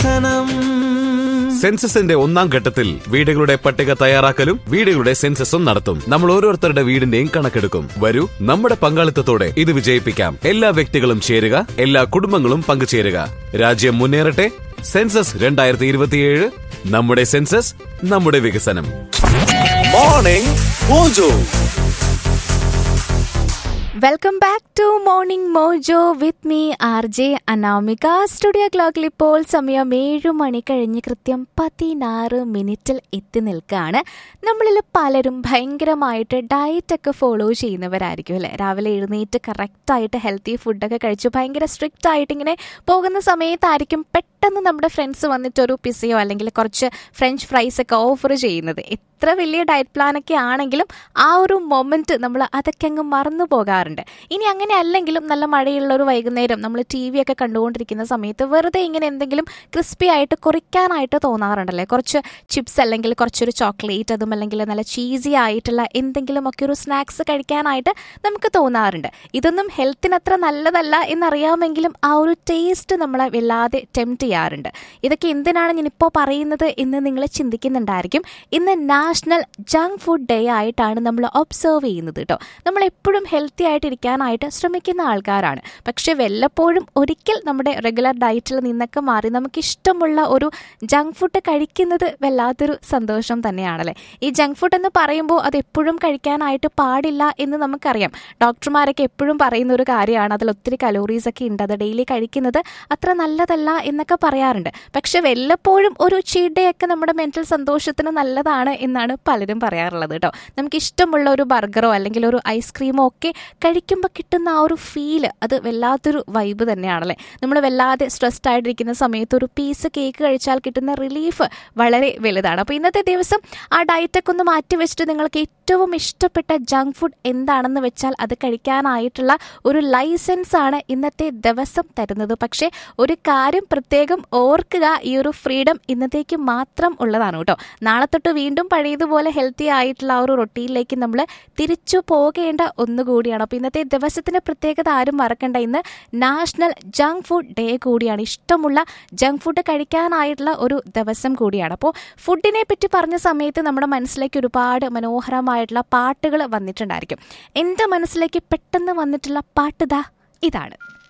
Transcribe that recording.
വികസനം സെൻസസിന്റെ ഒന്നാം ഘട്ടത്തിൽ വീടുകളുടെ പട്ടിക തയ്യാറാക്കലും വീടുകളുടെ സെൻസസും നടത്തും നമ്മൾ ഓരോരുത്തരുടെ വീടിന്റെയും കണക്കെടുക്കും വരൂ നമ്മുടെ പങ്കാളിത്തത്തോടെ ഇത് വിജയിപ്പിക്കാം എല്ലാ വ്യക്തികളും ചേരുക എല്ലാ കുടുംബങ്ങളും പങ്കുചേരുക രാജ്യം മുന്നേറട്ടെ സെൻസസ് രണ്ടായിരത്തി ഇരുപത്തിയേഴ് നമ്മുടെ സെൻസസ് നമ്മുടെ വികസനം Morning Mojo welcome back to Morning Mojo with me R J Anamika studio ക്ലോക്കിൽ ഇപ്പോൾ സമയം ഏഴു മണി കഴിഞ്ഞ് കൃത്യം പതിനാറ് മിനിറ്റിൽ എത്തി നിൽക്കുകയാണ് നമ്മളിൽ പലരും ഭയങ്കരമായിട്ട് ഡയറ്റൊക്കെ ഫോളോ ചെയ്യുന്നവരായിരിക്കും അല്ലേ രാവിലെ എഴുന്നേറ്റ് കറക്റ്റായിട്ട് ഹെൽത്തി ഫുഡൊക്കെ കഴിച്ച് ഭയങ്കര സ്ട്രിക്റ്റ് ആയിട്ട് ഇങ്ങനെ പോകുന്ന സമയത്തായിരിക്കും പെട്ടെന്ന് നമ്മുടെ ഫ്രണ്ട്സ് വന്നിട്ട് ഒരു പിസയോ അല്ലെങ്കിൽ കുറച്ച് ഫ്രഞ്ച് ഫ്രൈസ് ഒക്കെ ഓഫർ ചെയ്യുന്നത് എത്ര വലിയ ഡയറ്റ് പ്ലാനൊക്കെ ആണെങ്കിലും ആ ഒരു മൊമെന്റ് നമ്മൾ അതൊക്കെ അങ്ങ് മറന്നു പോകാറുണ്ട് ഇനി അങ്ങനെ അല്ലെങ്കിലും നല്ല മഴയുള്ള ഒരു വൈകുന്നേരം നമ്മൾ ടി വി ഒക്കെ കണ്ടുകൊണ്ടിരിക്കുന്ന സമയത്ത് വെറുതെ ഇങ്ങനെ എന്തെങ്കിലും ക്രിസ്പി ആയിട്ട് കുറിക്കാനായിട്ട് തോന്നാറുണ്ടല്ലേ കുറച്ച് ചിപ്സ് അല്ലെങ്കിൽ കുറച്ചൊരു ചോക്ലേറ്റ് അതും അല്ലെങ്കിൽ നല്ല ചീസി ആയിട്ടുള്ള എന്തെങ്കിലുമൊക്കെ ഒരു സ്നാക്സ് കഴിക്കാനായിട്ട് നമുക്ക് തോന്നാറുണ്ട് ഇതൊന്നും ഹെൽത്തിന് അത്ര നല്ലതല്ല എന്നറിയാമെങ്കിലും ആ ഒരു ടേസ്റ്റ് നമ്മളെ വല്ലാതെ ടെംപ്റ്റ് ചെയ്യാറുണ്ട് ഇതൊക്കെ എന്തിനാണ് ഞാനിപ്പോൾ പറയുന്നത് എന്ന് നിങ്ങൾ ചിന്തിക്കുന്നുണ്ടായിരിക്കും ഇന്ന് നാഷണൽ ജങ്ക് ഫുഡ് ഡേ ആയിട്ടാണ് നമ്മൾ ഒബ്സർവ് ചെയ്യുന്നത് കേട്ടോ നമ്മൾ എപ്പോഴും ഹെൽത്തി ആയിട്ട് ഇരിക്കാനായിട്ട് ശ്രമിക്കുന്ന ആൾക്കാരാണ് പക്ഷെ വല്ലപ്പോഴും ഒരിക്കൽ നമ്മുടെ റെഗുലർ ഡയറ്റിൽ നിന്നൊക്കെ മാറി നമുക്ക് ഇഷ്ടമുള്ള ഒരു ജങ്ക് ഫുഡ് കഴിക്കുന്നത് വല്ലാത്തൊരു സന്തോഷം തന്നെയാണല്ലേ ഈ ജങ്ക് ഫുഡ് എന്ന് പറയുമ്പോൾ അത് എപ്പോഴും കഴിക്കാനായിട്ട് പാടില്ല എന്ന് നമുക്കറിയാം ഡോക്ടർമാരൊക്കെ എപ്പോഴും പറയുന്ന ഒരു കാര്യമാണ് അതിൽ ഒത്തിരി കലോറീസ് ഒക്കെ ഉണ്ട് അത് ഡെയിലി കഴിക്കുന്നത് അത്ര നല്ലതല്ല എന്നൊക്കെ പറയാറുണ്ട് പക്ഷെ വല്ലപ്പോഴും ഒരു ചീറ്റ് ഡേ ഒക്കെ നമ്മുടെ മെന്റൽ സന്തോഷത്തിന് നല്ലതാണ് എന്നാണ് പലരും പറയാറുള്ളത് കേട്ടോ നമുക്ക് ഇഷ്ടമുള്ള ഒരു ബർഗറോ അല്ലെങ്കിൽ ഒരു ഐസ്ക്രീമോ ഒക്കെ കഴിക്കുമ്പോൾ കിട്ടുന്ന ആ ഒരു ഫീല് അത് വല്ലാത്തൊരു വൈബ് തന്നെയാണല്ലേ നമ്മൾ വല്ലാതെ സ്ട്രെസ്ഡ് ആയിട്ടിരിക്കുന്ന സമയത്ത് ഒരു പീസ് കേക്ക് കഴിച്ചാൽ കിട്ടുന്ന റിലീഫ് വളരെ വലുതാണ് അപ്പോൾ ഇന്നത്തെ ദിവസം ആ ഡയറ്റൊക്കെ ഒന്ന് മാറ്റി വെച്ചിട്ട് നിങ്ങൾക്ക് ഏറ്റവും ഇഷ്ടപ്പെട്ട ജങ്ക് ഫുഡ് എന്താണെന്ന് വെച്ചാൽ അത് കഴിക്കാനായിട്ടുള്ള ഒരു ലൈസൻസ് ആണ് ഇന്നത്തെ ദിവസം തരുന്നത് പക്ഷേ ഒരു കാര്യം പ്രത്യേകം ഓർക്കുക ഈ ഒരു ഫ്രീഡം ഇന്നത്തേക്ക് മാത്രം ഉള്ളതാണ് കേട്ടോ നാളെ തൊട്ട് വീണ്ടും പഴയതുപോലെ ഹെൽത്തി ആയിട്ടുള്ള ആ ഒരു റൊട്ടീനിലേക്ക് നമ്മൾ തിരിച്ചു പോകേണ്ട ഒന്നുകൂടിയാണ് അപ്പോൾ ഇന്നത്തെ ദിവസത്തിന്റെ പ്രത്യേകത ആരും മറക്കണ്ട ഇന്ന് നാഷണൽ ജങ്ക് ഫുഡ് ഡേ കൂടിയാണ് ഇഷ്ടമുള്ള ജങ്ക് ഫുഡ് കഴിക്കാനായിട്ടുള്ള ഒരു ദിവസം കൂടിയാണ് അപ്പോൾ ഫുഡിനെ പറ്റി പറഞ്ഞ സമയത്ത് നമ്മുടെ മനസ്സിലേക്ക് ഒരുപാട് മനോഹരമായിട്ടുള്ള പാട്ടുകൾ വന്നിട്ടുണ്ടായിരിക്കും എൻ്റെ മനസ്സിലേക്ക് പെട്ടെന്ന് വന്നിട്ടുള്ള പാട്ട് ദാ ഇതാണ്